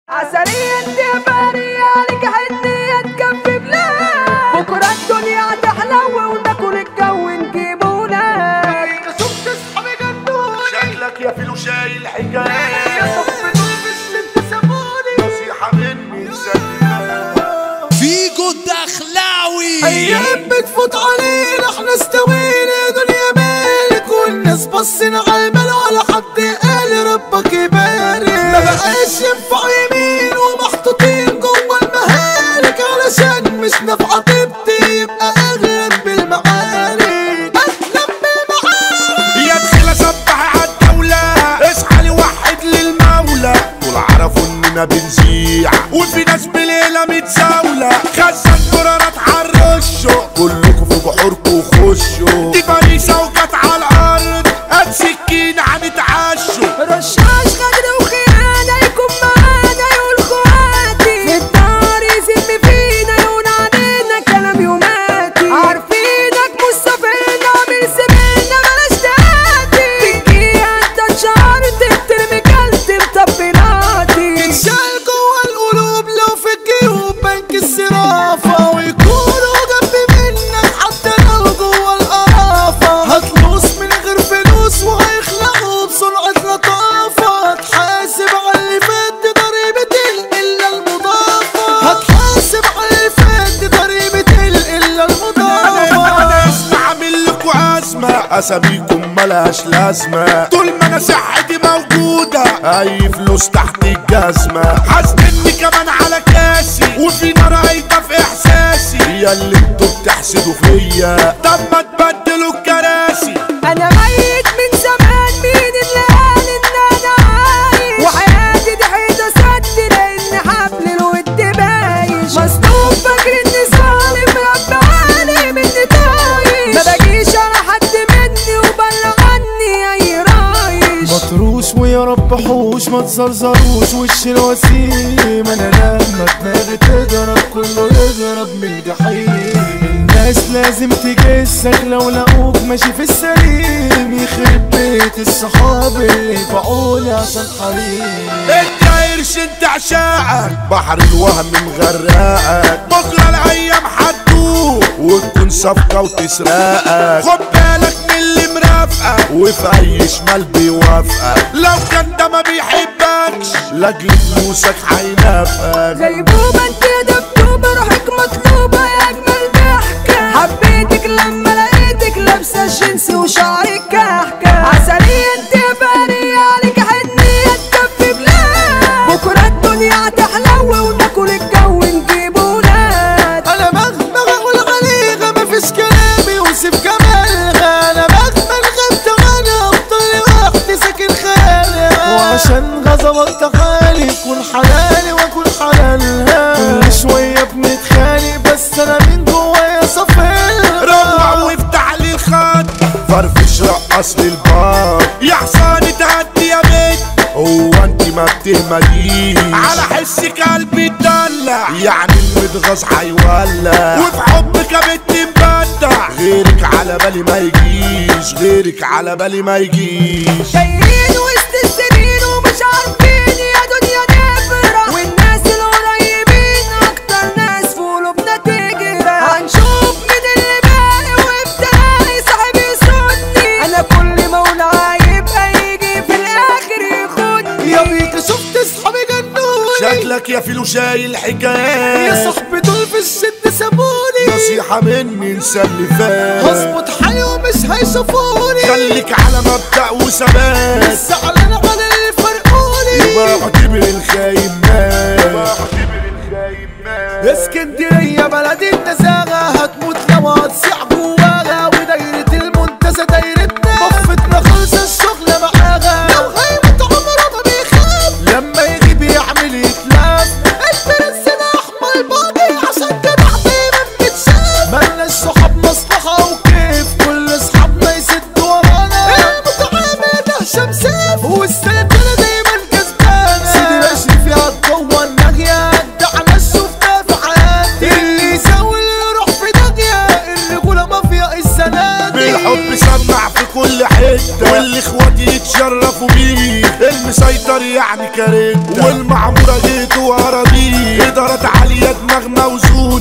عسلية انت بارية عليك حنية تكفي بلاد بكرة الدنيا تحلو وناكل الجو نجيبه لك شفت اصحابي جنوني شكلك يا فيلو شايل حكاية يا صاحبي دول مش انت سابوني نصيحة مني سلمها فيجو الدخلاوي ايام بتفوت علينا احنا استوينا يا دنيا مالك والناس بصينا على المال ولا حد قال ربك يبارك ما بقاش ينفع يمين ومحطوطين جوه المهالك علشان مش نافعه تبدي يبقى اغلب بالمعارك اغلب بالمعارك يا دخيلة سبح عالدولة اصحى لي وحد للمولى دول عرفوا اننا بنزيع وفي ناس بليلة متزاولة خزن قرارات عالرشوا كلكوا في بحوركوا خشوا دي فريسة وجت على الارض هات سكين هنتعشوا رشاش غدر وخيانة يكون معانا يقول خواتي في الدار يزم فينا يقول علينا كلام يوماتي عارفينك مستفيد عامل سبيلنا بلاش تهاتي تجيها انت اتشهرت بترمي كلت مطبلاتي شال جوه القلوب لو في الجيوب بنك الصرافة ويكونوا جنب منك حتى لو جوه القرافة هتلوس من غير فلوس وهيخلقوا بسرعة لطافة هتحاسب على اللي فات دي ضريبة إلا المضافة هتحاسب على اللي فات دي ضريبة إلا المضافة انا اسمع اعمل لكوا ازمه اساميكم ملهاش لازمه طول ما انا صحتي موجوده اي فلوس تحت الجزمه حاسدني كمان على كاسي وفي نار هايطه في احساسي يا اللي انتوا بتحسدوا فيا طب ما تبدلوا الكراسي انا ميت من زمان مين اللي قال ان انا عايش وحياتي دي حيطه سد لان حبل الود بايش مصدوم فاكر اني ظالم رب عالي مني تايش ما باجيش على حد مني وبلغ عني اي رايش مطروش ويا رب حوش ما تزرزروش وش الوسيم انا لما دماغي تضرب كله يضرب من الجحيم الناس لازم تجسك لو لقوك ماشي في السليم يخرب بيت الصحاب اللي باعولي عشان حريم انت قرش انت عشاقك بحر الوهم مغرقك بكره الايام هتدوب وتكون صفقه وتسرقك خد بالك من اللي مرافقك وفي اي شمال بيوافقك لو كان ده ما بيحبكش لاجل فلوسك هينافقك غيبوبة انت يا دبدوبة روحك مطلوبة يا اجمل ضحكة حبيتك لما لقيتك لابسة الجنس وشعرك كحكة عسلية انت يا بارية عليك حنية تكفي بلاد بكرة الدنيا تحلو وناكل الجو نجيب ولاد انا مهما اقول عليها مفيش كلام يوصف جمالها انا مهما الغبت انا افضل وحدي ساكن خيالها وعشان غضبك تخالي يكون حلالي واكون حلالها كل شويه بنتخانق بس انا من جوايا صفيها روع وافتح لي الخط فرفش رقص لي البار يا حصاني تهدي يا بنت هو انت ما بتهمليش على حسك قلبي اتدلع يعني المتغاظ هيولع وفي حبك يا بنت مبدع غيرك على بالي ما يجيش غيرك على بالي ما يجيش جايين وسط السنين ومش عارفين يا دنيا نفرح والناس القريبين اكتر ناس في قلوبنا تجرح هنشوف مين اللي باقي وابتلاقي صاحب يسني انا كل ما اقول هيبقى يجي في الاخر يخوني يا بيك شفت اصحابي جنوني شكلك يا فيلو شايل يا حكايات صاحبي دول في الشد سابوني نصيحة مني انسى اللي فات هظبط حالي ومش هيشوفوني خليك على مبدأ وثبات زعلان على اللي فرقوني يبقى اعتبر الخاين مات اسكندرية بلد النزاهة هتموت لو هتصيع جواها ودايرة المنتزه دايرتنا بفتنا خلص الشغل معاها لو هيموت عمره ما بيخاف لما يغيب يعمل يتلاف البرنس ده احمر باقي عشان كده دايما بتشاف مالناش صحاب مصلحة وكيف كل اصحابنا يسدوا ورانا المتعامل ده شمساف والسلطنة دايما كسبانة سيدي ماشي فيها جوه الناحية على الشوف دافعات اللي يساوي اللي يروح في داهية الرجولة مافيا السنة دي بالحب سمع في كل حتة والاخوات يتشرفوا بيه المسيطر يعني كاريتا والمعمورة جيته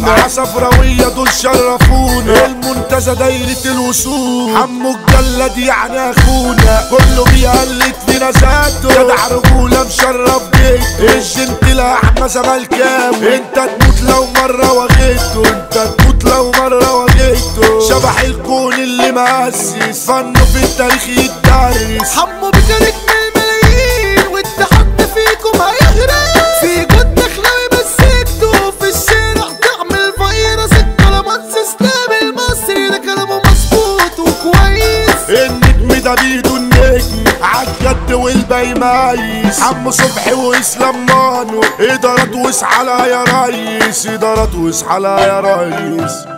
على صفراوية دول شرفونا المنتزه دايرة الوصول حمو الجلد يعني اخونا كله بيقلد فينا ذاته جدع رجولة مشرف بيته الجنتلة احمى زملكاوي انت تموت لو مرة واجهته انت تموت لو مرة واجهته شبح الكون اللي مؤسس فنه في التاريخ يتدرس حمو بكارك من الملايين والتحدي فيكم هيغرق في جد خلاوي بس انتوا في الشارع تعمل فيروس الكلامات سيستم المصري ده كلامه مظبوط وكويس النجم ده بيده النجم عالجد والباقي مايس عم صبحي واسلام مانو ادارات واسعى يا ريس ادارات واسعى يا ريس